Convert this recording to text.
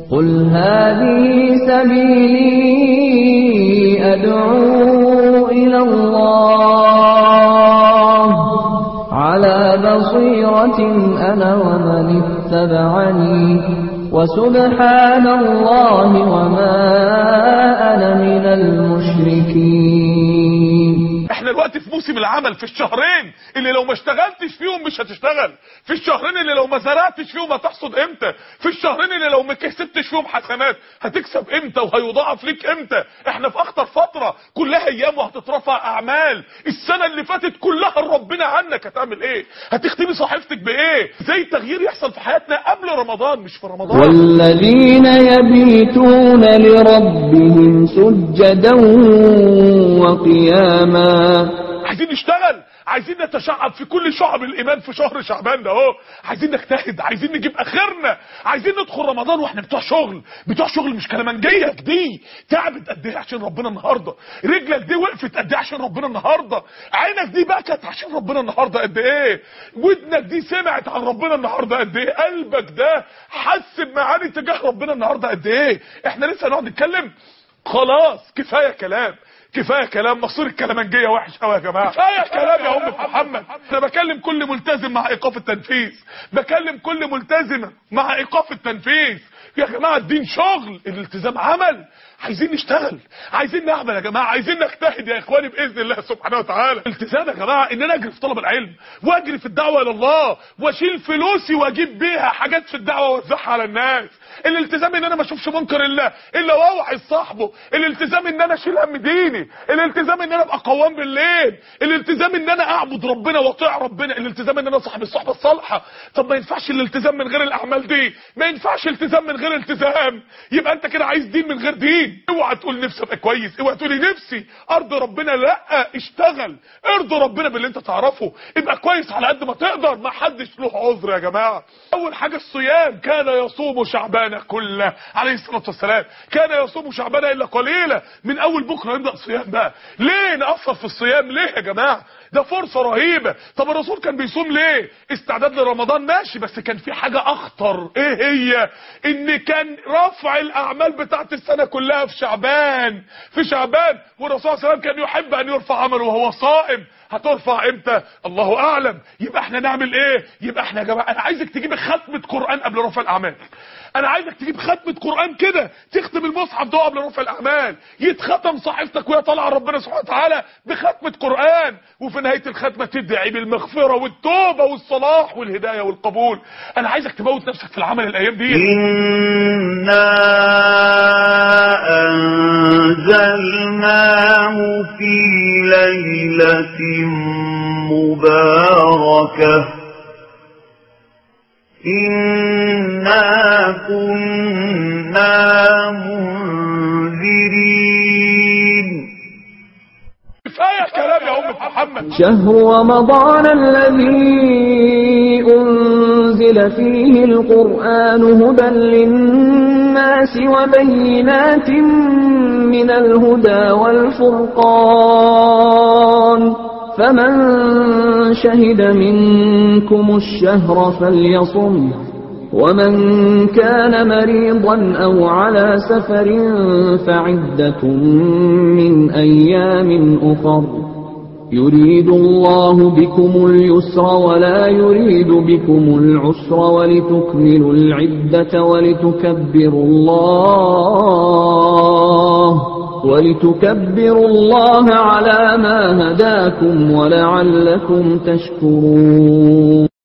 قل هذه سبيلي أدعو إلى الله على بصيرة أنا ومن اتبعني وسبحان الله وما أنا من المشركين احنا دلوقتي في موسم العمل في الشهرين اللي لو ما اشتغلتش فيهم مش هتشتغل في الشهرين اللي لو ما زرعتش فيهم هتحصد امتى في الشهرين اللي لو ما كسبتش فيهم حسنات هتكسب امتى وهيضاعف ليك امتى احنا في اخطر فترة كلها ايام وهتترفع اعمال السنة اللي فاتت كلها ربنا عنك هتعمل ايه هتختمي صحيفتك بايه زي التغيير يحصل في حياتنا قبل رمضان مش في رمضان والذين يبيتون لربهم سجدا وقياما عايزين نشتغل عايزين نتشعب في كل شعب الايمان في شهر شعبان ده اهو عايزين نجتهد عايزين نجيب اخرنا عايزين ندخل رمضان واحنا بتوع شغل بتوع شغل مش كلامنجيه دي تعبت قد ايه عشان ربنا النهارده رجلك دي وقفت قد ايه عشان ربنا النهارده عينك دي بكت عشان ربنا النهارده قد ايه ودنك دي سمعت عن ربنا النهارده قد ايه قلبك ده حس بمعاني تجاه ربنا النهارده قد ايه احنا لسه هنقعد نتكلم خلاص كفايه كلام كفايه كلام مصير الكلامنجيه وحش قوي يا جماعه كفايه كلام يا ام محمد انا بكلم كل ملتزم مع ايقاف التنفيذ بكلم كل ملتزمه مع ايقاف التنفيذ يا جماعه الدين شغل الالتزام عمل عايزين نشتغل عايزين نعمل يا جماعه عايزين نجتهد يا اخواني باذن الله سبحانه وتعالى التزام يا جماعه ان انا اجري في طلب العلم واجري في الدعوه الى الله واشيل فلوسي واجيب بيها حاجات في الدعوه واوزعها على الناس الالتزام ان انا ما اشوفش منكر الله الا واوعي صاحبه الالتزام ان انا اشيل هم ديني الالتزام ان انا ابقى قوام بالليل الالتزام ان انا اعبد ربنا واطيع ربنا الالتزام ان انا صاحب الصحبه الصالحه طب ما ينفعش الالتزام من غير الاعمال دي ما ينفعش التزام من غير التزام يبقى انت كده عايز دين من غير دين اوعى تقول نفسي ابقى كويس اوعى تقولي نفسي ارضي ربنا لا اشتغل ارضي ربنا باللي انت تعرفه ابقى كويس على قد ما تقدر ما حدش له عذر يا جماعه اول حاجه الصيام كان يصوم شعبان كله عليه الصلاه والسلام كان يصوم شعبان الا قليلا من اول بكره يبدا صيام بقى ليه نقصر في الصيام ليه يا جماعه ده فرصة رهيبة طب الرسول كان بيصوم ليه استعداد لرمضان ماشي بس كان في حاجة اخطر ايه هي ان كان رفع الاعمال بتاعت السنة كلها في شعبان في شعبان والرسول صلى الله عليه وسلم كان يحب ان يرفع عمله وهو صائم هترفع امتى الله اعلم يبقى احنا نعمل ايه يبقى احنا يا جماعه انا عايزك تجيب ختمه قران قبل رفع الاعمال انا عايزك تجيب ختمه قران كده تختم المصحف ده قبل رفع الاعمال يتختم صحيفتك وهي طالعه ربنا سبحانه وتعالى بختمه قران وفي نهايه الختمه تدعي بالمغفره والتوبه والصلاح والهدايه والقبول انا عايزك تموت نفسك في العمل الايام دي إنا أنزلناه في ليلة مباركة إنا كنا منذرين كفايه كلام يا ام محمد شهر رمضان الذي أنزل فيه القرآن هدى للناس وبينات من الهدى والفرقان فمن شهد منكم الشهر فليصم ومن كان مريضا أو على سفر فعدة من أيام أخر يريد الله بكم اليسر ولا يريد بكم العسر ولتكملوا العدة ولتكبروا الله ولتكبروا الله على ما هداكم ولعلكم تشكرون